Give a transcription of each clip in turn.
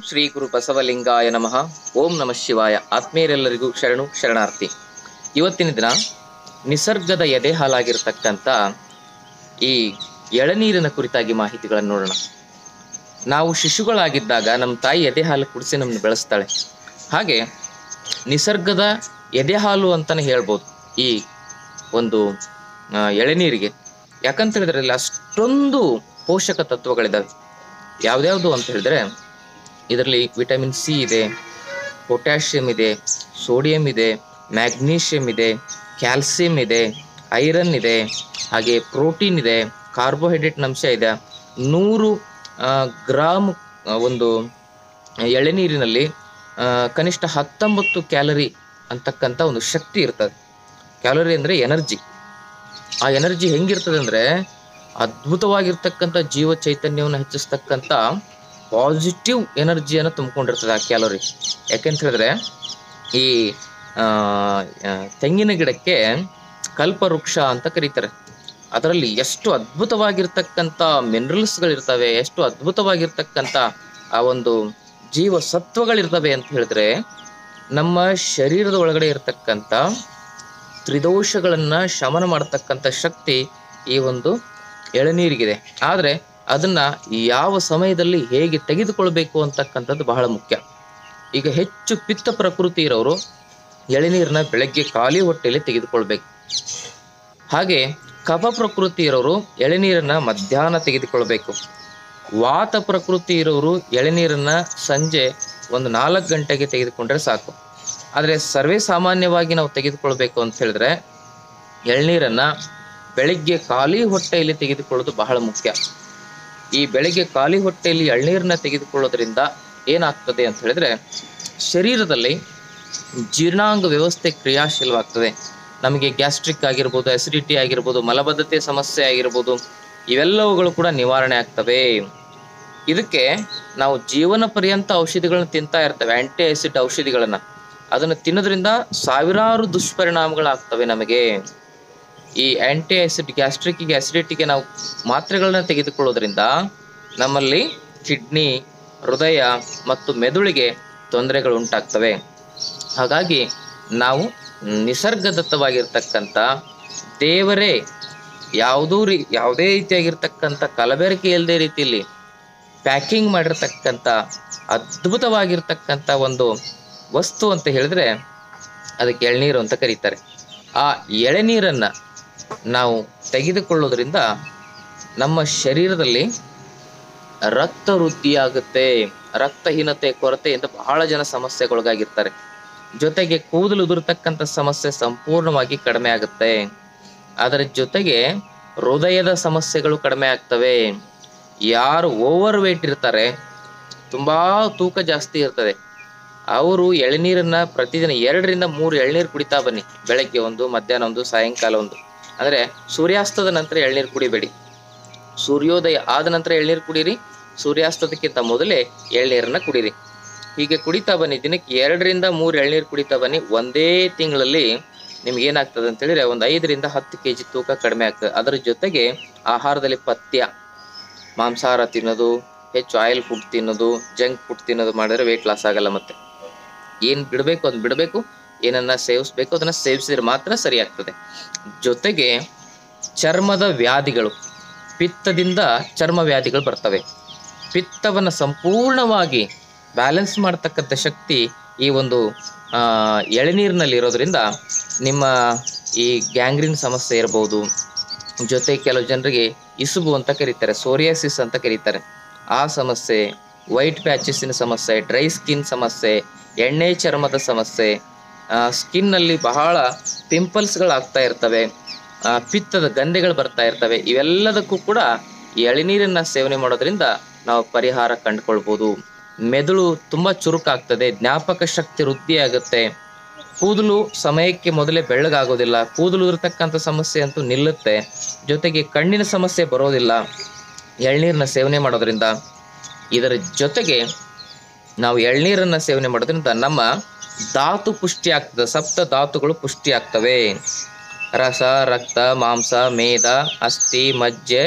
ಶ್ರೀ ಗುರು ಬಸವಲಿಂಗಾಯ ನಮಃ ಓಂ ನಮಃ ಶಿವಾಯ ಆತ್ಮೀಯರೆಲ್ಲರಿಗೂ ಶರಣು ಶರಣಾರ್ಥಿ ಇವತ್ತಿನ ದಿನ ನಿಸರ್ಗದ ಎದೆ ಹಾಲಾಗಿರ್ತಕ್ಕಂಥ ಈ ಎಳನೀರಿನ ಕುರಿತಾಗಿ ಮಾಹಿತಿಗಳನ್ನು ನೋಡೋಣ ನಾವು ಶಿಶುಗಳಾಗಿದ್ದಾಗ ನಮ್ಮ ತಾಯಿ ಎದೆ ಹಾಲು ಕುಡಿಸಿ ನಮ್ಮನ್ನು ಬೆಳೆಸ್ತಾಳೆ ಹಾಗೆ ನಿಸರ್ಗದ ಎದೆ ಹಾಲು ಅಂತಾನೆ ಹೇಳ್ಬೋದು ಈ ಒಂದು ಆ, ಎಳೆನೀರಿಗೆ ಯಾಕಂತ ಹೇಳಿದ್ರೆ ಇಲ್ಲಿ ಅಷ್ಟೊಂದು ಪೋಷಕ ತತ್ವಗಳಿದಾವೆ ಯಾವ್ದ್ಯಾವ್ದು ಅಂತ ಹೇಳಿದ್ರೆ ಇದರಲ್ಲಿ ವಿಟಮಿನ್ ಸಿ ಇದೆ ಪೊಟ್ಯಾಷಿಯಂ ಇದೆ ಸೋಡಿಯಂ ಇದೆ ಮ್ಯಾಗ್ನೀಷಿಯಂ ಇದೆ ಕ್ಯಾಲ್ಸಿಯಂ ಇದೆ ಐರನ್ ಇದೆ ಹಾಗೆ ಪ್ರೋಟೀನ್ ಇದೆ ಕಾರ್ಬೋಹೈಡ್ರೇಟ್ ಅಂಶ ಇದೆ ನೂರು ಆ, ಗ್ರಾಮ್ ಆ, ಒಂದು ಎಳೆನೀರಿನಲ್ಲಿ ಆ, ಕನಿಷ್ಠ ಹತ್ತೊಂಬತ್ತು ಕ್ಯಾಲರಿ ಅಂತಕ್ಕಂಥ ಒಂದು ಶಕ್ತಿ ಇರ್ತದೆ ಕ್ಯಾಲರಿ ಅಂದರೆ ಎನರ್ಜಿ ಆ ಎನರ್ಜಿ ಹೆಂಗಿರ್ತದೆ ಅಂದರೆ ಅದ್ಭುತವಾಗಿರ್ತಕ್ಕಂಥ ಜೀವ ಚೈತನ್ಯವನ್ನು ಹೆಚ್ಚಿಸ್ತಕ್ಕಂಥ ಪಾಸಿಟಿವ್ ಎನರ್ಜಿಯನ್ನು ತುಂಬಿಕೊಂಡಿರ್ತದೆ ಆ ಕ್ಯಾಲೋರಿ ಯಾಕೆಂತ ಹೇಳಿದ್ರೆ ಈ ಆ, ಆ, ತೆಂಗಿನ ಗಿಡಕ್ಕೆ ಕಲ್ಪವೃಕ್ಷ ಅಂತ ಕರೀತಾರೆ ಅದರಲ್ಲಿ ಎಷ್ಟು ಅದ್ಭುತವಾಗಿರ್ತಕ್ಕಂಥ ಮಿನರಲ್ಸ್ಗಳಿರ್ತವೆ ಎಷ್ಟು ಅದ್ಭುತವಾಗಿರ್ತಕ್ಕಂಥ ಆ ಒಂದು ಜೀವ ಸತ್ವಗಳಿರ್ತವೆ ಅಂತ ಹೇಳಿದ್ರೆ ನಮ್ಮ ಶರೀರದ ಒಳಗಡೆ ಇರತಕ್ಕಂಥ ತ್ರಿದೋಷಗಳನ್ನ ಶಮನ ಮಾಡತಕ್ಕಂಥ ಶಕ್ತಿ ಈ ಒಂದು ಎಳನೀರಿಗಿದೆ ಆದರೆ ಅದನ್ನ ಯಾವ ಸಮಯದಲ್ಲಿ ಹೇಗೆ ತೆಗೆದುಕೊಳ್ಬೇಕು ಅಂತಕ್ಕಂಥದ್ದು ಬಹಳ ಮುಖ್ಯ ಈಗ ಹೆಚ್ಚು ಪಿತ್ತ ಪ್ರಕೃತಿ ಇರೋರು ಎಳೆನೀರನ್ನ ಬೆಳಗ್ಗೆ ಖಾಲಿ ಹೊಟ್ಟೆಯಲ್ಲಿ ತೆಗೆದುಕೊಳ್ಬೇಕು ಹಾಗೆ ಕಫ ಪ್ರಕೃತಿ ಇರೋರು ಎಳೆನೀರನ್ನ ಮಧ್ಯಾಹ್ನ ತೆಗೆದುಕೊಳ್ಬೇಕು ವಾತ ಪ್ರಕೃತಿ ಇರೋರು ಎಳೆನೀರನ್ನ ಸಂಜೆ ಒಂದು ನಾಲ್ಕು ಗಂಟೆಗೆ ತೆಗೆದುಕೊಂಡ್ರೆ ಸಾಕು ಆದರೆ ಸರ್ವೇ ಸಾಮಾನ್ಯವಾಗಿ ನಾವು ತೆಗೆದುಕೊಳ್ಬೇಕು ಅಂತ ಹೇಳಿದ್ರೆ ಎಳ್ನೀರನ್ನ ಬೆಳಿಗ್ಗೆ ಖಾಲಿ ಹೊಟ್ಟೆಯಲ್ಲಿ ತೆಗೆದುಕೊಳ್ಳೋದು ಬಹಳ ಮುಖ್ಯ ಈ ಬೆಳಿಗ್ಗೆ ಖಾಲಿ ಹೊಟ್ಟೆಯಲ್ಲಿ ಎಳ್ನೀರನ್ನ ತೆಗೆದುಕೊಳ್ಳೋದ್ರಿಂದ ಏನಾಗ್ತದೆ ಅಂತ ಹೇಳಿದ್ರೆ ಶರೀರದಲ್ಲಿ ಜೀರ್ಣಾಂಗ ವ್ಯವಸ್ಥೆ ಕ್ರಿಯಾಶೀಲವಾಗ್ತದೆ ನಮಗೆ ಗ್ಯಾಸ್ಟ್ರಿಕ್ ಆಗಿರ್ಬೋದು ಅಸಿಡಿಟಿ ಆಗಿರ್ಬೋದು ಮಲಬದ್ಧತೆ ಸಮಸ್ಯೆ ಆಗಿರ್ಬೋದು ಇವೆಲ್ಲವುಗಳು ಕೂಡ ನಿವಾರಣೆ ಆಗ್ತವೆ ಇದಕ್ಕೆ ನಾವು ಜೀವನ ಪರ್ಯಂತ ಔಷಧಿಗಳನ್ನ ತಿಂತಾ ಇರ್ತೇವೆ ಆಂಟಿ ಆಸಿಡ್ ಔಷಧಿಗಳನ್ನ ಅದನ್ನು ತಿನ್ನೋದ್ರಿಂದ ಸಾವಿರಾರು ದುಷ್ಪರಿಣಾಮಗಳಾಗ್ತವೆ ನಮಗೆ ಈ ಆಂಟಿ ಆಸಿಡ್ ಗ್ಯಾಸ್ಟ್ರಿಕ್ಗೆ ಅಸಿಡಿಟಿಗೆ ನಾವು ಮಾತ್ರೆಗಳನ್ನ ತೆಗೆದುಕೊಳ್ಳೋದ್ರಿಂದ ನಮ್ಮಲ್ಲಿ ಕಿಡ್ನಿ ಹೃದಯ ಮತ್ತು ಮೆದುಳಿಗೆ ತೊಂದರೆಗಳು ಉಂಟಾಗ್ತವೆ ಹಾಗಾಗಿ ನಾವು ನಿಸರ್ಗದತ್ತವಾಗಿರ್ತಕ್ಕಂಥ ದೇವರೇ ಯಾವುದೂ ರೀ ಯಾವುದೇ ರೀತಿಯಾಗಿರ್ತಕ್ಕಂಥ ಕಲಬೆರಕೆ ಇಲ್ಲದೆ ರೀತಿಯಲ್ಲಿ ಪ್ಯಾಕಿಂಗ್ ಮಾಡಿರ್ತಕ್ಕಂಥ ಅದ್ಭುತವಾಗಿರ್ತಕ್ಕಂಥ ಒಂದು ವಸ್ತು ಅಂತ ಹೇಳಿದ್ರೆ ಅದಕ್ಕೆ ಎಳ್ನೀರು ಅಂತ ಕರೀತಾರೆ ಆ ಎಳೆನೀರನ್ನ ನಾವು ತೆಗೆದುಕೊಳ್ಳೋದ್ರಿಂದ ನಮ್ಮ ಶರೀರದಲ್ಲಿ ರಕ್ತ ವೃದ್ಧಿಯಾಗುತ್ತೆ ರಕ್ತಹೀನತೆ ಕೊರತೆಯಿಂದ ಬಹಳ ಜನ ಸಮಸ್ಯೆಗೊಳಗಾಗಿರ್ತಾರೆ ಜೊತೆಗೆ ಕೂದಲು ಉದುರ್ತಕ್ಕಂಥ ಸಮಸ್ಯೆ ಸಂಪೂರ್ಣವಾಗಿ ಕಡಿಮೆ ಆಗುತ್ತೆ ಅದರ ಜೊತೆಗೆ ಹೃದಯದ ಸಮಸ್ಯೆಗಳು ಕಡಿಮೆ ಆಗ್ತವೆ ಯಾರು ಓವರ್ ವೇಟ್ ಇರ್ತಾರೆ ತುಂಬಾ ತೂಕ ಜಾಸ್ತಿ ಇರ್ತದೆ ಅವರು ಎಳನೀರನ್ನ ಪ್ರತಿದಿನ ಎರಡರಿಂದ ಮೂರು ಎಳ್ನೀರು ಕುಡಿತಾ ಬನ್ನಿ ಬೆಳಗ್ಗೆ ಒಂದು ಮಧ್ಯಾಹ್ನ ಒಂದು ಸಾಯಂಕಾಲ ಒಂದು ಅಂದ್ರೆ ಸೂರ್ಯಾಸ್ತದ ನಂತರ ಎಳ್ನೀರು ಕುಡಿಬೇಡಿ ಸೂರ್ಯೋದಯ ಆದ ನಂತರ ಎಳ್ನೀರು ಕುಡೀರಿ ಸೂರ್ಯಾಸ್ತದಕ್ಕಿಂತ ಮೊದಲೇ ಎಳ್ನೀರನ್ನ ಕುಡೀರಿ ಹೀಗೆ ಕುಡಿತಾ ಬನ್ನಿ ದಿನಕ್ಕೆ ಎರಡರಿಂದ ಮೂರು ಎಳ್ನೀರು ಕುಡಿತಾ ಬನ್ನಿ ಒಂದೇ ತಿಂಗಳಲ್ಲಿ ನಿಮ್ಗೆ ಏನಾಗ್ತದೆ ಅಂತ ಹೇಳಿದ್ರೆ ಒಂದು ಐದರಿಂದ ಹತ್ತು ಕೆ ಜಿ ತೂಕ ಕಡಿಮೆ ಆಗ್ತದೆ ಅದರ ಜೊತೆಗೆ ಆಹಾರದಲ್ಲಿ ಪಥ್ಯ ಮಾಂಸಾಹಾರ ತಿನ್ನೋದು ಹೆಚ್ಚು ಆಯಿಲ್ ಫುಡ್ ತಿನ್ನೋದು ಜಂಕ್ ಫುಡ್ ತಿನ್ನೋದು ಮಾಡಿದ್ರೆ ವೆಯ್ಟ್ ಲಾಸ್ ಆಗಲ್ಲ ಮತ್ತೆ ಏನ್ ಬಿಡಬೇಕು ಅದನ್ನ ಬಿಡಬೇಕು ಏನನ್ನ ಸೇವಿಸ್ಬೇಕು ಅದನ್ನ ಸೇವಿಸಿದ್ರೆ ಮಾತ್ರ ಸರಿ ಆಗ್ತದೆ ಜೊತೆಗೆ ಚರ್ಮದ ವ್ಯಾಧಿಗಳು ಪಿತ್ತದಿಂದ ಚರ್ಮ ವ್ಯಾಧಿಗಳು ಬರ್ತವೆ ಪಿತ್ತವನ್ನು ಸಂಪೂರ್ಣವಾಗಿ ಬ್ಯಾಲೆನ್ಸ್ ಮಾಡ್ತಕ್ಕಂಥ ಶಕ್ತಿ ಈ ಒಂದು ಆ, ಎಳೆನೀರಿನಲ್ಲಿ ಇರೋದ್ರಿಂದ ನಿಮ್ಮ ಈ ಗ್ಯಾಂಗ್ರಿನ್ ಸಮಸ್ಯೆ ಇರಬಹುದು ಜೊತೆ ಕೆಲವು ಜನರಿಗೆ ಇಸುಬು ಅಂತ ಕರೀತಾರೆ ಸೋರಿಯಾಸಿಸ್ ಅಂತ ಕರೀತಾರೆ ಆ ಸಮಸ್ಯೆ ವೈಟ್ ಪ್ಯಾಚಸ್ಸಿನ ಸಮಸ್ಯೆ ಡ್ರೈ ಸ್ಕಿನ್ ಸಮಸ್ಯೆ ಎಣ್ಣೆ ಚರ್ಮದ ಸಮಸ್ಯೆ ಸ್ಕಿನ್ನಲ್ಲಿ ಬಹಳ ಪಿಂಪಲ್ಸ್ಗಳಾಗ್ತಾ ಇರ್ತವೆ ಆ, ಪಿತ್ತದ ಗಂಧೆಗಳು ಬರ್ತಾ ಇರ್ತವೆ ಇವೆಲ್ಲದಕ್ಕೂ ಕೂಡ ಈ ಎಳನೀರನ್ನ ಸೇವನೆ ಮಾಡೋದ್ರಿಂದ ನಾವು ಪರಿಹಾರ ಕಂಡುಕೊಳ್ಬೋದು ಮೆದುಳು ತುಂಬಾ ಚುರುಕಾಗ್ತದೆ ಜ್ಞಾಪಕ ಶಕ್ತಿ ವೃದ್ಧಿ ಆಗುತ್ತೆ ಕೂದಲು ಸಮಯಕ್ಕೆ ಮೊದಲೇ ಬೆಳ್ಳಗಾಗೋದಿಲ್ಲ ಕೂದಲು ಇರತಕ್ಕಂಥ ಸಮಸ್ಯೆ ಅಂತೂ ನಿಲ್ಲುತ್ತೆ ಜೊತೆಗೆ ಕಣ್ಣಿನ ಸಮಸ್ಯೆ ಬರೋದಿಲ್ಲ ಎಳ್ನೀರನ್ನ ಸೇವನೆ ಮಾಡೋದ್ರಿಂದ ಇದರ ಜೊತೆಗೆ ನಾವು ಎಳ್ನೀರನ್ನ ಸೇವನೆ ಮಾಡೋದ್ರಿಂದ ನಮ್ಮ ಧಾತು ಪುಷ್ಟಿ ಆಗ್ತದೆ ಸಪ್ತ ಧಾತುಗಳು ಪುಷ್ಟಿ ಆಗ್ತವೆ ರಸ ರಕ್ತ ಮಾಂಸ ಮೇದ ಅಸ್ಥಿ ಮಜ್ಜೆ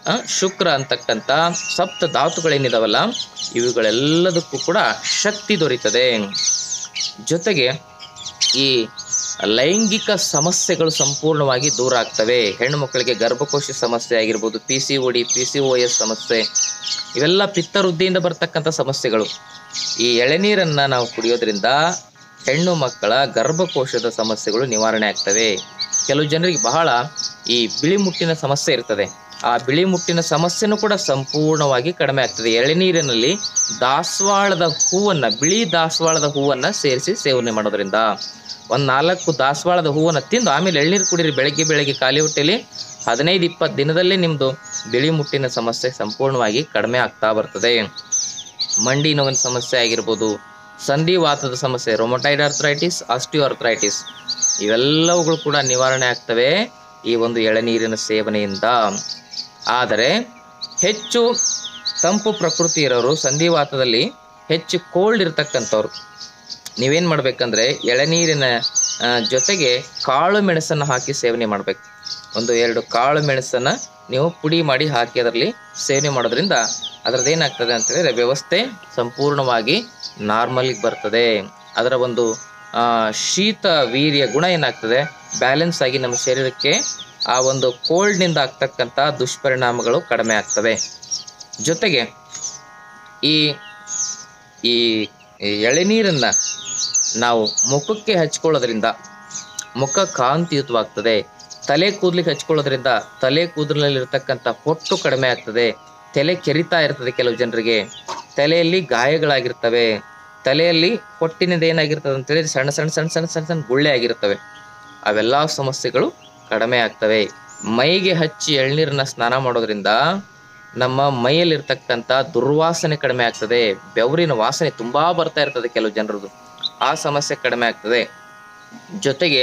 ಆ, ಶುಕ್ರ ಅಂತಕ್ಕಂಥ ಸಪ್ತ ಧಾತುಗಳೇನಿದಾವಲ್ಲ ಇವುಗಳೆಲ್ಲದಕ್ಕೂ ಕೂಡ ಶಕ್ತಿ ದೊರೀತದೆ ಜೊತೆಗೆ ಈ ಲೈಂಗಿಕ ಸಮಸ್ಯೆಗಳು ಸಂಪೂರ್ಣವಾಗಿ ದೂರ ಆಗ್ತವೆ ಹೆಣ್ಣು ಮಕ್ಕಳಿಗೆ ಗರ್ಭಕೋಶ ಸಮಸ್ಯೆ ಆಗಿರ್ಬೋದು P C O D P C O S ಸಮಸ್ಯೆ ಇವೆಲ್ಲ ಪಿತ್ತವೃದ್ಧಿಯಿಂದ ಬರ್ತಕ್ಕಂಥ ಸಮಸ್ಯೆಗಳು ಈ ಎಳೆನೀರನ್ನ ನಾವು ಕುಡಿಯೋದ್ರಿಂದ ಹೆಣ್ಣು ಮಕ್ಕಳ ಗರ್ಭಕೋಶದ ಸಮಸ್ಯೆಗಳು ನಿವಾರಣೆ ಆಗ್ತವೆ ಕೆಲವು ಜನರಿಗೆ ಬಹಳ ಈ ಬಿಳಿ ಮುಟ್ಟಿನ ಸಮಸ್ಯೆ ಇರ್ತದೆ ಆ ಬಿಳಿ ಮುಟ್ಟಿನ ಸಮಸ್ಯೆನೂ ಕೂಡ ಸಂಪೂರ್ಣವಾಗಿ ಕಡಿಮೆ ಆಗ್ತದೆ ಎಳೆನೀರಿನಲ್ಲಿ ದಾಸವಾಳದ ಹೂವನ್ನ ಬಿಳಿ ದಾಸವಾಳದ ಹೂವನ್ನ ಸೇರಿಸಿ ಸೇವನೆ ಮಾಡೋದ್ರಿಂದ ಒಂದ್ ನಾಲ್ಕು ದಾಸವಾಳದ ಹೂವನ್ನ ತಿಂದು ಆಮೇಲೆ ಎಳ್ನೀರು ಕುಡೀರಿ ಬೆಳಗ್ಗೆ ಬೆಳಗ್ಗೆ ಖಾಲಿ ಹೊಟ್ಟೆಲಿ ಹದಿನೈದು ಇಪ್ಪತ್ತು ದಿನದಲ್ಲೇ ನಿಮ್ದು ಬಿಳಿ ಮುಟ್ಟಿನ ಸಮಸ್ಯೆ ಸಂಪೂರ್ಣವಾಗಿ ಕಡಿಮೆ ಆಗ್ತಾ ಬರ್ತದೆ ಮಂಡಿ ನೋವಿನ ಸಮಸ್ಯೆ ಆಗಿರ್ಬೋದು ಸಂಧಿವಾತದ ಸಮಸ್ಯೆ ರೊಮೊಟೈಡ್ ಅರ್ಥರೈಟಿಸ್ ಆಸ್ಟಿಯೋಆರ್ಥರೈಟಿಸ್ ಇವೆಲ್ಲವುಗಳು ಕೂಡ ನಿವಾರಣೆ ಆಗ್ತವೆ ಈ ಒಂದು ಎಳನೀರಿನ ಸೇವನೆಯಿಂದ ಆದರೆ ಹೆಚ್ಚು ತಂಪು ಪ್ರಕೃತಿ ಇರೋರು ಸಂಧಿವಾತದಲ್ಲಿ ಹೆಚ್ಚು ಕೋಲ್ಡ್ ಇರ್ತಕ್ಕಂಥವ್ರು ನೀವೇನು ಮಾಡ್ಬೇಕಂದ್ರೆ ಎಳನೀರಿನ ಆ, ಜೊತೆಗೆ ಕಾಳು ಮೆಣಸನ್ನು ಹಾಕಿ ಸೇವನೆ ಮಾಡಬೇಕು ಒಂದು ಎರಡು ಕಾಳು ಮೆಣಸನ್ನು ನೀವು ಪುಡಿ ಮಾಡಿ ಹಾಕಿ ಅದರಲ್ಲಿ ಸೇವನೆ ಮಾಡೋದ್ರಿಂದ ಅದರದ್ದು ಏನಾಗ್ತದೆ ಅಂತ ಹೇಳಿದ್ರೆ ವ್ಯವಸ್ಥೆ ಸಂಪೂರ್ಣವಾಗಿ ನಾರ್ಮಲ್ಗೆ ಬರ್ತದೆ ಅದರ ಒಂದು ಆ, ಶೀತ ವೀರ್ಯ ಗುಣ ಏನಾಗ್ತದೆ ಬ್ಯಾಲೆನ್ಸ್ ಆಗಿ ನಮ್ಮ ಶರೀರಕ್ಕೆ ಆ ಒಂದು ಕೋಲ್ಡ್ನಿಂದ ಆಗ್ತಕ್ಕಂಥ ದುಷ್ಪರಿಣಾಮಗಳು ಕಡಿಮೆ ಆಗ್ತವೆ ಜೊತೆಗೆ ಈ ಈ ಈ ಎಳೆನೀರನ್ನ ನಾವು ಮುಖಕ್ಕೆ ಹಚ್ಕೊಳ್ಳೋದ್ರಿಂದ ಮುಖ ಕಾಂತಿಯುತವಾಗ್ತದೆ ತಲೆ ಕೂದಲಿಗೆ ಹಚ್ಕೊಳ್ಳೋದ್ರಿಂದ ತಲೆ ಕೂದಲಿನಲ್ಲಿರ್ತಕ್ಕಂಥ ಹೊಟ್ಟು ಕಡಿಮೆ ಆಗ್ತದೆ ತಲೆ ಕೆರಿತಾ ಇರ್ತದೆ ಕೆಲವು ಜನರಿಗೆ ತಲೆಯಲ್ಲಿ ಗಾಯಗಳಾಗಿರ್ತವೆ ತಲೆಯಲ್ಲಿ ಹೊಟ್ಟಿನಿಂದ ಏನಾಗಿರ್ತದೆ ಅಂತೇಳಿ ಸಣ್ಣ ಸಣ್ಣ ಸಣ್ಣ ಸಣ್ಣ ಸಣ್ಣ ಸಣ್ಣ ಗುಳ್ಳೆ ಆಗಿರ್ತವೆ ಅವೆಲ್ಲ ಸಮಸ್ಯೆಗಳು ಕಡಿಮೆ ಆಗ್ತವೆ ಮೈಗೆ ಹಚ್ಚಿ ಎಳ್ನೀರನ್ನ ಸ್ನಾನ ಮಾಡೋದ್ರಿಂದ ನಮ್ಮ ಮೈಯಲ್ಲಿರ್ತಕ್ಕಂಥ ದುರ್ವಾಸನೆ ಕಡಿಮೆ ಆಗ್ತದೆ ಬೆವರಿನ ವಾಸನೆ ತುಂಬಾ ಬರ್ತಾ ಇರ್ತದೆ ಕೆಲವು ಜನರದು ಆ ಸಮಸ್ಯೆ ಕಡಿಮೆ ಆಗ್ತದೆ ಜೊತೆಗೆ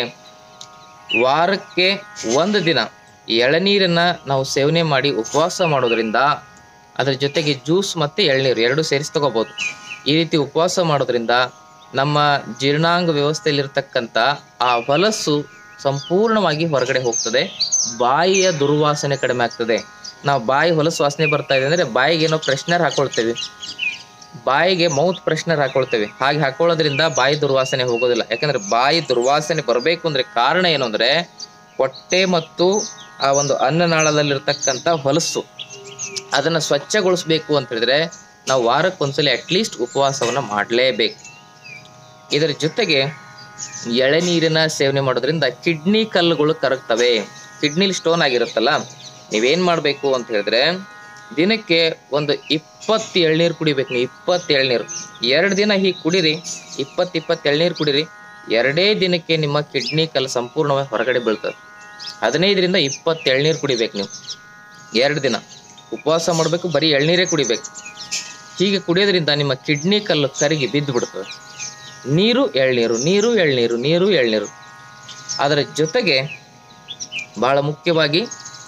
ವಾರಕ್ಕೆ ಒಂದು ದಿನ ಎಳನೀರನ್ನ ನಾವು ಸೇವನೆ ಮಾಡಿ ಉಪವಾಸ ಮಾಡೋದ್ರಿಂದ ಅದರ ಜೊತೆಗೆ ಜ್ಯೂಸ್ ಮತ್ತೆ ಎಳ್ನೀರು ಎರಡು ಸೇರಿಸಿ ತಗೋಬಹುದು ಈ ರೀತಿ ಉಪವಾಸ ಮಾಡೋದ್ರಿಂದ ನಮ್ಮ ಜೀರ್ಣಾಂಗ ವ್ಯವಸ್ಥೆಯಲ್ಲಿರ್ತಕ್ಕಂಥ ಆ ಹೊಲಸು ಸಂಪೂರ್ಣವಾಗಿ ಹೊರಗಡೆ ಹೋಗ್ತದೆ ಬಾಯಿಯ ದುರ್ವಾಸನೆ ಕಡಿಮೆ ಆಗ್ತದೆ ನಾವು ಬಾಯಿ ಹೊಲಸು ವಾಸನೆ ಬರ್ತಾ ಇದೆ ಅಂದ್ರೆ ಬಾಯಿಗೆ ಏನೋ ಫ್ರೆಶ್ನರ್ ಹಾಕೊಳ್ತೇವೆ ಬಾಯಿಗೆ ಮೌತ್ ಫ್ರೆಶ್ನರ್ ಹಾಕೊಳ್ತೇವೆ ಹಾಗೆ ಹಾಕೊಳ್ಳೋದ್ರಿಂದ ಬಾಯಿ ದುರ್ವಾಸನೆ ಹೋಗೋದಿಲ್ಲ ಯಾಕಂದ್ರೆ ಬಾಯಿ ದುರ್ವಾಸನೆ ಬರಬೇಕು ಅಂದ್ರೆ ಕಾರಣ ಏನು ಅಂದ್ರೆ ಹೊಟ್ಟೆ ಮತ್ತು ಆ ಒಂದು ಅನ್ನನಾಳದಲ್ಲಿರ್ತಕ್ಕಂಥ ಹೊಲಸು ಅದನ್ನ ಸ್ವಚ್ಛಗೊಳಿಸ್ಬೇಕು ಅಂತ ಹೇಳಿದ್ರೆ ನಾವು ವಾರಕ್ಕೊಂದ್ಸಲಿ ಅಟ್ಲೀಸ್ಟ್ ಉಪವಾಸವನ್ನ ಮಾಡಲೇಬೇಕು ಇದರ ಜೊತೆಗೆ ಎಳೆನೀರಿನ ಸೇವನೆ ಮಾಡೋದ್ರಿಂದ ಕಿಡ್ನಿ ಕಲ್ಲುಗಳು ಕರಗ್ತವೆ ಕಿಡ್ನಿಲಿ ಸ್ಟೋನ್ ಆಗಿರುತ್ತಲ್ಲ ನೀವೇನ್ ಮಾಡಬೇಕು ಅಂತ ಹೇಳಿದ್ರೆ ದಿನಕ್ಕೆ ಒಂದು ಇಪ್ಪತ್ತು ಎಳ್ನೀರು ಕುಡಿಬೇಕು ನೀವು ಇಪ್ಪತ್ತು ಎಳ್ನೀರು ಎರಡು ದಿನ ಹೀಗೆ ಕುಡೀರಿ ಇಪ್ಪತ್ತು ಇಪ್ಪತ್ತು ಎಳ್ನೀರು ಕುಡೀರಿ ಎರಡೇ ದಿನಕ್ಕೆ ನಿಮ್ಮ ಕಿಡ್ನಿ ಕಲ್ಲು ಸಂಪೂರ್ಣವಾಗಿ ಹೊರಗಡೆ ಬೀಳ್ತದೆ ಹದಿನೈದರಿಂದ ಇಪ್ಪತ್ತು ಎಳ್ನೀರು ಕುಡಿಬೇಕು ನೀವು ಎರಡು ದಿನ ಉಪವಾಸ ಮಾಡಬೇಕು ಬರೀ ಎಳ್ನೀರೇ ಕುಡಿಬೇಕು ಹೀಗೆ ಕುಡಿಯೋದ್ರಿಂದ ನಿಮ್ಮ ಕಿಡ್ನಿ ಕಲ್ಲು ಕರಗಿ ಬಿದ್ದು ಬಿಡ್ತದೆ ನೀರು ಎಳ್ನೀರು ನೀರು ಎಳ್ನೀರು ನೀರು ಎಳ್ನೀರು ಅದರ ಜೊತೆಗೆ ಬಹಳ ಮುಖ್ಯವಾಗಿ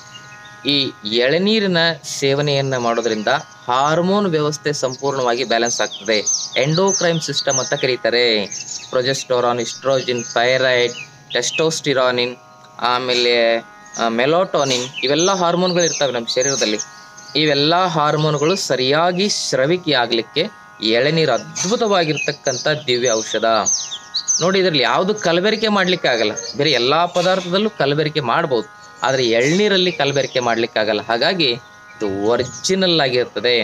ಈ ಎಳನೀರಿನ ಸೇವನೆಯನ್ನ ಮಾಡೋದ್ರಿಂದ ಹಾರ್ಮೋನ್ ವ್ಯವಸ್ಥೆ ಸಂಪೂರ್ಣವಾಗಿ ಬ್ಯಾಲೆನ್ಸ್ ಆಗ್ತದೆ ಎಂಡೋಕ್ರೈಮ್ ಸಿಸ್ಟಮ್ ಅಂತ ಕರೀತಾರೆ ಪ್ರೊಜೆಸ್ಟೋರಾನ್ ಇಸ್ಟ್ರೋಜಿನ್ ಥೈರಾಯ್ಡ್ ಟೆಸ್ಟೋಸ್ಟಿರಾನಿನ್ ಆಮೇಲೆ ಮೆಲೋಟೋನಿನ್ ಇವೆಲ್ಲ ಹಾರ್ಮೋನ್ಗಳು ಇರ್ತವೆ ನಮ್ಮ ಶರೀರದಲ್ಲಿ ಇವೆಲ್ಲ ಹಾರ್ಮೋನ್ಗಳು ಸರಿಯಾಗಿ ಸ್ರವಿಕೆ ಆಗ್ಲಿಕ್ಕೆ ಎಳೆನೀರು ಅದ್ಭುತವಾಗಿರ್ತಕ್ಕಂಥ ದಿವ್ಯ ಔಷಧ ನೋಡಿ ಇದರಲ್ಲಿ ಯಾವುದು ಕಲಬೆರಕೆ ಮಾಡ್ಲಿಕ್ಕೆ ಆಗಲ್ಲ ಬೇರೆ ಎಲ್ಲಾ ಪದಾರ್ಥದಲ್ಲೂ ಕಲಬೆರಕೆ ಮಾಡ್ಬೋದು ಆದ್ರೆ ಎಳ್ನೀರಲ್ಲಿ ಕಲಬೆರಕೆ ಮಾಡ್ಲಿಕ್ಕೆ ಆಗಲ್ಲ ಹಾಗಾಗಿ ಇದು ಒರಿಜಿನಲ್ ಆಗಿರ್ತದೆ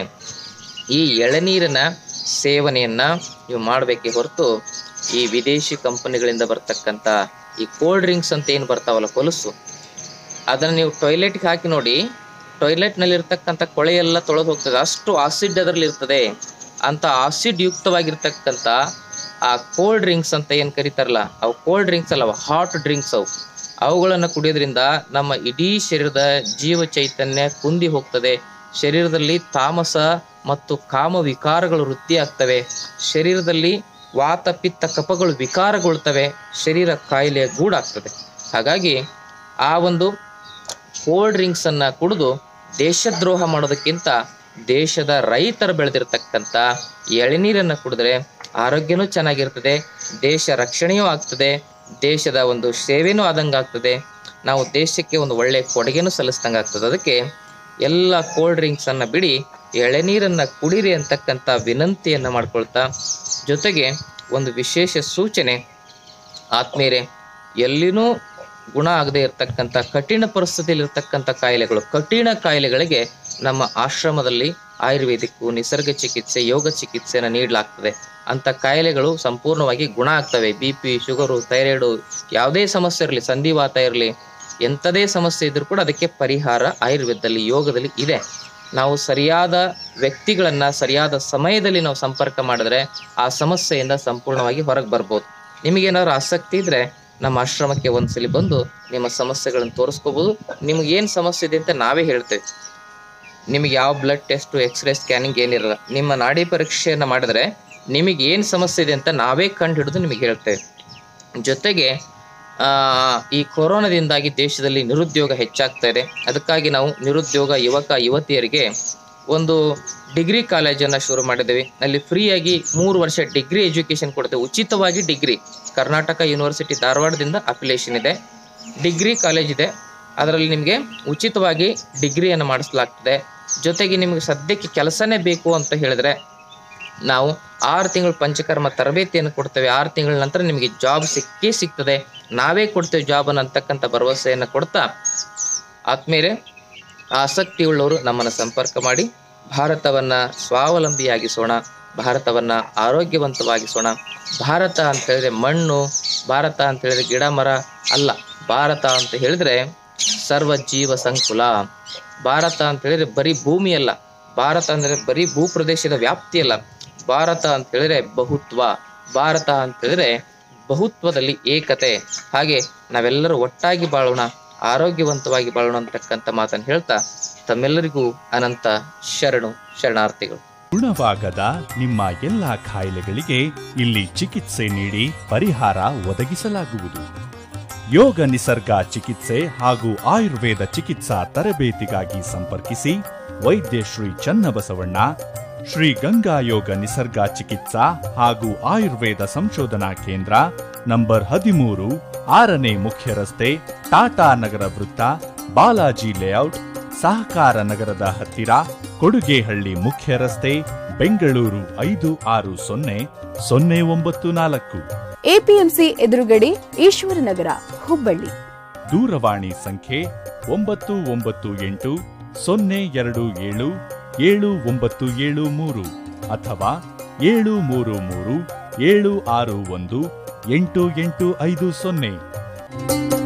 ಈ ಎಳನೀರಿನ ಸೇವನೆಯನ್ನ ನೀವು ಮಾಡಬೇಕೇ ಹೊರತು ಈ ವಿದೇಶಿ ಕಂಪನಿಗಳಿಂದ ಬರ್ತಕ್ಕಂಥ ಈ ಕೋಲ್ಡ್ ಡ್ರಿಂಕ್ಸ್ ಅಂತ ಏನು ಬರ್ತಾವಲ್ಲ ಹೊಲಸು ಅದನ್ನ ನೀವು ಟಾಯ್ಲೆಟ್ಗೆ ಹಾಕಿ ನೋಡಿ ಟಾಯ್ಲೆಟ್ ನಲ್ಲಿ ಇರ್ತಕ್ಕಂಥ ಕೊಳೆ ಎಲ್ಲ ತೊಳೆದು ಹೋಗ್ತದೆ ಅಷ್ಟು ಆಸಿಡ್ ಅದರಲ್ಲಿ ಇರ್ತದೆ ಅಂತ ಆಸಿಡ್ ಯುಕ್ತವಾಗಿರ್ತಕ್ಕಂಥ ಆ ಕೋಲ್ಡ್ ಡ್ರಿಂಕ್ಸ್ ಅಂತ ಏನ್ ಕರೀತಾರಲ್ಲ ಅವು ಕೋಲ್ಡ್ ಡ್ರಿಂಕ್ಸ್ ಅಲ್ಲ ಹಾಟ್ ಡ್ರಿಂಕ್ಸ್ ಅವು ಅವುಗಳನ್ನು ಕುಡಿಯೋದ್ರಿಂದ ನಮ್ಮ ಇಡೀ ಶರೀರದ ಜೀವ ಚೈತನ್ಯ ಕುಂದಿ ಹೋಗ್ತದೆ ಶರೀರದಲ್ಲಿ ತಾಮಸ ಮತ್ತು ಕಾಮ ವಿಕಾರಗಳು ವೃದ್ಧಿ ಆಗ್ತವೆ ಶರೀರದಲ್ಲಿ ವಾತ ಪಿತ್ತ ಕಫಗಳು ವಿಕಾರಗೊಳ್ತವೆ ಶರೀರ ಕಾಯಿಲೆ ಗೂಡಾಗ್ತದೆ ಹಾಗಾಗಿ ಆ ಒಂದು ಕೋಲ್ಡ್ ಡ್ರಿಂಕ್ಸ್ ಅನ್ನ ಕುಡಿದು ದೇಶದ್ರೋಹ ಮಾಡೋದಕ್ಕಿಂತ ದೇಶದ ರೈತರು ಬೆಳೆದಿರ್ತಕ್ಕಂಥ ಎಳನೀರನ್ನ ಕುಡಿದ್ರೆ ಆರೋಗ್ಯನೂ ಚೆನ್ನಾಗಿರ್ತದೆ ದೇಶ ರಕ್ಷಣೆಯೂ ಆಗ್ತದೆ ದೇಶದ ಒಂದು ಸೇವೆನೂ ಆದಂಗೆ ಆಗ್ತದೆ ನಾವು ದೇಶಕ್ಕೆ ಒಂದು ಒಳ್ಳೆ ಕೊಡುಗೆನೂ ಸಲ್ಲಿಸ್ದಂಗೆ ಆಗ್ತದೆ ಅದಕ್ಕೆ ಎಲ್ಲ ಕೋಲ್ಡ್ ಡ್ರಿಂಕ್ಸ್ ಅನ್ನ ಬಿಡಿ ಎಳೆನೀರನ್ನ ಕುಡಿರಿ ಅಂತಕ್ಕಂಥ ವಿನಂತಿಯನ್ನ ಮಾಡ್ಕೊಳ್ತಾ ಜೊತೆಗೆ ಒಂದು ವಿಶೇಷ ಸೂಚನೆ ಆತ್ಮೀಯರೇ ಎಲ್ಲಿನೂ ಗುಣ ಆಗದೆ ಇರತಕ್ಕಂಥ ಕಠಿಣ ಪರಿಸ್ಥಿತಿಯಲ್ಲಿ ಇರ್ತಕ್ಕಂಥ ಕಾಯಿಲೆಗಳು ಕಠಿಣ ಕಾಯಿಲೆಗಳಿಗೆ ನಮ್ಮ ಆಶ್ರಮದಲ್ಲಿ ಆಯುರ್ವೇದಿಕ್ಕು ನಿಸರ್ಗ ಚಿಕಿತ್ಸೆ ಯೋಗ ಚಿಕಿತ್ಸೆಯನ್ನು ನೀಡಲಾಗ್ತದೆ ಅಂತ ಕಾಯಿಲೆಗಳು ಸಂಪೂರ್ಣವಾಗಿ ಗುಣ ಆಗ್ತವೆ ಬಿ ಪಿ ಶುಗರು ಥೈರಾಯ್ಡು ಯಾವುದೇ ಸಮಸ್ಯೆ ಇರಲಿ ಸಂಧಿವಾತ ಇರಲಿ ಎಂಥದೇ ಸಮಸ್ಯೆ ಇದ್ರೂ ಕೂಡ ಅದಕ್ಕೆ ಪರಿಹಾರ ಆಯುರ್ವೇದದಲ್ಲಿ ಯೋಗದಲ್ಲಿ ಇದೆ ನಾವು ಸರಿಯಾದ ವ್ಯಕ್ತಿಗಳನ್ನ ಸರಿಯಾದ ಸಮಯದಲ್ಲಿ ನಾವು ಸಂಪರ್ಕ ಮಾಡಿದ್ರೆ ಆ ಸಮಸ್ಯೆಯಿಂದ ಸಂಪೂರ್ಣವಾಗಿ ಹೊರಗೆ ಬರ್ಬೋದು ನಿಮಗೇನಾದ್ರು ಆಸಕ್ತಿ ಇದ್ರೆ ನಮ್ಮ ಆಶ್ರಮಕ್ಕೆ ಒಂದ್ಸಲಿ ಬಂದು ನಿಮ್ಮ ಸಮಸ್ಯೆಗಳನ್ನು ತೋರಿಸ್ಕೋಬಹುದು ನಿಮ್ಗೆ ಏನ್ ಸಮಸ್ಯೆ ಇದೆ ಅಂತ ನಾವೇ ಹೇಳ್ತೇವೆ ನಿಮಗೆ ಯಾವ ಬ್ಲಡ್ ಟೆಸ್ಟ್ ಎಕ್ಸ್ರೇ ಸ್ಕ್ಯಾನಿಂಗ್ ಏನಿರಲ್ಲ ನಿಮ್ಮ ನಾಡಿ ಪರೀಕ್ಷೆಯನ್ನ ಮಾಡಿದ್ರೆ ನಿಮಗೆ ಏನು ಸಮಸ್ಯೆ ಇದೆ ಅಂತ ನಾವೇ ಕಂಡು ಹಿಡಿದು ನಿಮಗೆ ಹೇಳ್ತೇವೆ ಜೊತೆಗೆ ಆ, ಈ ಕೊರೋನಾದಿಂದಾಗಿ ದೇಶದಲ್ಲಿ ನಿರುದ್ಯೋಗ ಹೆಚ್ಚಾಗ್ತಾ ಇದೆ ಅದಕ್ಕಾಗಿ ನಾವು ನಿರುದ್ಯೋಗ ಯುವಕ ಯುವತಿಯರಿಗೆ ಒಂದು ಡಿಗ್ರಿ ಕಾಲೇಜನ್ನು ಶುರು ಮಾಡಿದ್ದೇವೆ ಅಲ್ಲಿ ಫ್ರೀಯಾಗಿ ಮೂರು ವರ್ಷ ಡಿಗ್ರಿ ಎಜುಕೇಶನ್ ಕೊಡ್ತೇವೆ ಉಚಿತವಾಗಿ ಡಿಗ್ರಿ ಕರ್ನಾಟಕ ಯೂನಿವರ್ಸಿಟಿ ಧಾರವಾಡದಿಂದ ಅಫಿಲಿಯೇಷನ್ ಇದೆ ಡಿಗ್ರಿ ಕಾಲೇಜ್ ಇದೆ ಅದರಲ್ಲಿ ನಿಮಗೆ ಉಚಿತವಾಗಿ ಡಿಗ್ರಿಯನ್ನು ಮಾಡಿಸಲಾಗ್ತದೆ ಜೊತೆಗೆ ನಿಮಗೆ ಸದ್ಯಕ್ಕೆ ಕೆಲಸನೇ ಬೇಕು ಅಂತ ಹೇಳಿದ್ರೆ ನಾವು ಆರು ತಿಂಗಳು ಪಂಚಕರ್ಮ ತರಬೇತಿಯನ್ನು ಕೊಡ್ತೇವೆ ಆರು ತಿಂಗಳ ನಂತರ ನಿಮಗೆ ಜಾಬ್ ಸಿಕ್ಕೇ ಸಿಗ್ತದೆ ನಾವೇ ಕೊಡ್ತೇವೆ ಜಾಬ್ ಅನ್ನತಕ್ಕಂಥ ಭರವಸೆಯನ್ನು ಕೊಡ್ತಾ ಆತ್ಮೀಯರೇ ಆಸಕ್ತಿ ಉಳ್ಳವರು ನಮ್ಮನ್ನು ಸಂಪರ್ಕ ಮಾಡಿ ಭಾರತವನ್ನ ಸ್ವಾವಲಂಬಿಯಾಗಿಸೋಣ ಭಾರತವನ್ನ ಆರೋಗ್ಯವಂತವಾಗಿಸೋಣ ಭಾರತ ಅಂತ ಹೇಳಿದ್ರೆ ಮಣ್ಣು ಭಾರತ ಅಂತ ಹೇಳಿದ್ರೆ ಗಿಡ ಮರ ಅಲ್ಲ ಭಾರತ ಅಂತ ಹೇಳಿದ್ರೆ ಸರ್ವ ಜೀವ ಸಂಕುಲ ಭಾರತ ಅಂತ ಹೇಳಿದ್ರೆ ಬರೀ ಭೂಮಿ ಅಲ್ಲ ಭಾರತ ಅಂದ್ರೆ ಬರೀ ಭೂಪ್ರದೇಶದ ವ್ಯಾಪ್ತಿ ಅಲ್ಲ ಭಾರತ ಅಂತ ಹೇಳಿದ್ರೆ ಬಹುತ್ವ ಭಾರತ ಅಂತ ಹೇಳಿದ್ರೆ ಬಹುತ್ವದಲ್ಲಿ ಏಕತೆ ಹಾಗೆ ನಾವೆಲ್ಲರೂ ಒಟ್ಟಾಗಿ ಬಾಳೋಣ ಆರೋಗ್ಯವಂತವಾಗಿ ಬಾಳೋಣ ಅಂತಕ್ಕಂಥ ಮಾತನ್ನು ಹೇಳ್ತಾ ತಮ್ಮೆಲ್ಲರಿಗೂ ಅನಂತ ಶರಣು ಶರಣಾರ್ಥಿಗಳು ಗುಣವಾಗದ ನಿಮ್ಮ ಎಲ್ಲ ಕಾಯಿಲೆಗಳಿಗೆ ಇಲ್ಲಿ ಚಿಕಿತ್ಸೆ ನೀಡಿ ಪರಿಹಾರ ಒದಗಿಸಲಾಗುವುದು ಯೋಗ ನಿಸರ್ಗ ಚಿಕಿತ್ಸೆ ಹಾಗೂ ಆಯುರ್ವೇದ ಚಿಕಿತ್ಸಾ ತರಬೇತಿಗಾಗಿ ಸಂಪರ್ಕಿಸಿ ವೈದ್ಯ ಶ್ರೀ ಚನ್ನಬಸವಣ್ಣ ಶ್ರೀ ಗಂಗಾ ಯೋಗ ನಿಸರ್ಗ ಚಿಕಿತ್ಸಾ ಹಾಗೂ ಆಯುರ್ವೇದ ಸಂಶೋಧನಾ ಕೇಂದ್ರ ನಂಬರ್ ಹದಿಮೂರು ಆರನೇ ಮುಖ್ಯ ರಸ್ತೆ ಟಾಟಾ ನಗರ ವೃತ್ತ ಬಾಲಾಜಿ ಲೇಔಟ್ ಸಹಕಾರ ನಗರದ ಹತ್ತಿರ ಕೊಡುಗೆಹಳ್ಳಿ ಮುಖ್ಯ ರಸ್ತೆ ಬೆಂಗಳೂರು ಐದು ಆರು ಸೊನ್ನೆ ಸೊನ್ನೆ ಒಂಬತ್ತು ನಾಲ್ಕು ಎಪಿಎಂಸಿ ಎದುರುಗಡೆ ಈಶ್ವರನಗರ ಹುಬ್ಬಳ್ಳಿ ದೂರವಾಣಿ ಸಂಖ್ಯೆ ಒಂಬತ್ತು ಒಂಬತ್ತು ಎಂಟು ಸೊನ್ನೆ ಎರಡು ಏಳು ಏಳು ಒಂಬತ್ತು ಏಳು ಮೂರು ಅಥವಾ ಏಳು ಮೂರು ಮೂರು ಏಳು ಆರು ಒಂದು ಎಂಟು ಎಂಟು ಐದು ಸೊನ್ನೆ